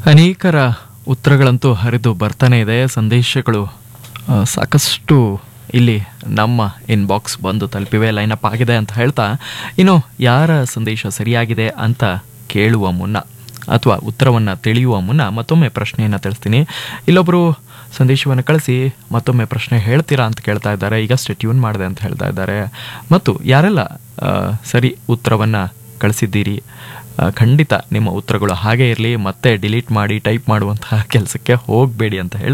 ಅನೇಕರ ಉತ್ತರಗಳಂತೂ ಹರಿದು ಬರ್ತಾನೆ ಇದೆ ಸಂದೇಶಗಳು ಆ, ಸಾಕಷ್ಟು ಇಲ್ಲಿ ನಮ್ಮ ಇನ್ಬಾಕ್ಸ್ ಬಂದು ತಲುಪಿವೆ ಲೈನಪ್ ಆಗಿದೆ ಅಂತ ಹೇಳ್ತಾ ಇನ್ನು ಯಾರ ಸಂದೇಶ ಸರಿಯಾಗಿದೆ ಅಂತ ಕೇಳುವ ಮುನ್ನ ಅಥವಾ ಉತ್ತರವನ್ನು ತಿಳಿಯುವ ಮುನ್ನ ಮತ್ತೊಮ್ಮೆ ಪ್ರಶ್ನೆಯನ್ನು ತಿಳಿಸ್ತೀನಿ ಇಲ್ಲೊಬ್ಬರು ಸಂದೇಶವನ್ನು ಕಳಿಸಿ ಮತ್ತೊಮ್ಮೆ ಪ್ರಶ್ನೆ ಹೇಳ್ತೀರಾ ಅಂತ ಕೇಳ್ತಾ ಇದ್ದಾರೆ ಈಗಷ್ಟೇ ಟ್ಯೂನ್ ಮಾಡಿದೆ ಅಂತ ಹೇಳ್ತಾ ಇದ್ದಾರೆ ಮತ್ತು ಯಾರೆಲ್ಲ ಆ, ಸರಿ ಉತ್ತರವನ್ನು ಕಳಿಸಿದ್ದೀರಿ ಆ, ಖಂಡಿತ ನಿಮ್ಮ ಉತ್ತರಗಳು ಹಾಗೆ ಇರಲಿ ಮತ್ತೆ ಡಿಲೀಟ್ ಮಾಡಿ ಟೈಪ್ ಮಾಡುವಂತಹ ಕೆಲಸಕ್ಕೆ ಹೋಗಬೇಡಿ ಅಂತ ಹೇಳ್ತಾ